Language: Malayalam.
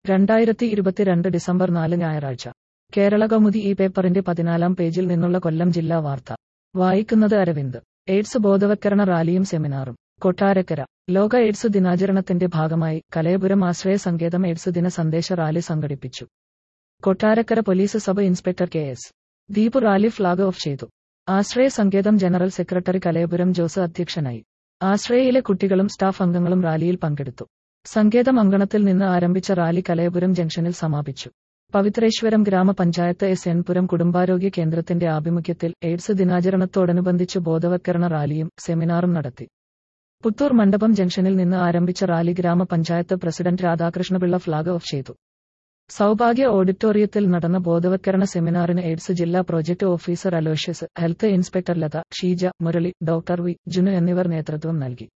രണ്ടായിരത്തി ഇരുപത്തിരണ്ട് ഡിസംബർ നാല് ഞായറാഴ്ച കേരള കൗമുദി ഈ പേപ്പറിന്റെ പതിനാലാം പേജിൽ നിന്നുള്ള കൊല്ലം ജില്ലാ വാർത്ത വായിക്കുന്നത് അരവിന്ദ് എയ്ഡ്സ് ബോധവത്കരണ റാലിയും സെമിനാറും കൊട്ടാരക്കര ലോക എയ്ഡ്സ് ദിനാചരണത്തിന്റെ ഭാഗമായി കലയപുരം ആശ്രയ സങ്കേതം എയ്ഡ്സ് ദിന സന്ദേശ റാലി സംഘടിപ്പിച്ചു Kottarakkara police sub inspector K S Deep rally flag off ചെയ്തു ആശ്രയ സങ്കേതം ജനറൽ സെക്രട്ടറി കലയപുരം ജോസ് അധ്യക്ഷനായി ആശ്രയയിലെ കുട്ടികളും സ്റ്റാഫ് അംഗങ്ങളും റാലിയിൽ പങ്കെടുത്തു സങ്കേതം അങ്കണത്തിൽ നിന്ന് ആരംഭിച്ച റാലി കലയപുരം ജംഗ്ഷനിൽ സമാപിച്ചു പവിത്രേശ്വരം ഗ്രാമപഞ്ചായത്ത് എസ് എൻ പുരം കുടുംബാരോഗ്യ കേന്ദ്രത്തിന്റെ ആഭിമുഖ്യത്തിൽ എയ്ഡ്സ് ദിനാചരണത്തോടനുബന്ധിച്ച് ബോധവത്കരണ റാലിയും സെമിനാറും നടത്തി പുത്തൂർ മണ്ഡപം ജംഗ്ഷനിൽ നിന്ന് ആരംഭിച്ച റാലി ഗ്രാമപഞ്ചായത്ത് പ്രസിഡന്റ് രാധാകൃഷ്ണപിള്ള ഫ്ളാഗ് ഓഫ് ചെയ്തു സൗഭാഗ്യ ഓഡിറ്റോറിയത്തിൽ നടന്ന ബോധവത്കരണ സെമിനാറിന് എയ്ഡ്സ് ജില്ലാ project officer Aloysius health inspector Latha Sheeja Murali doctor V Junu എന്നിവർ നേതൃത്വം നൽകി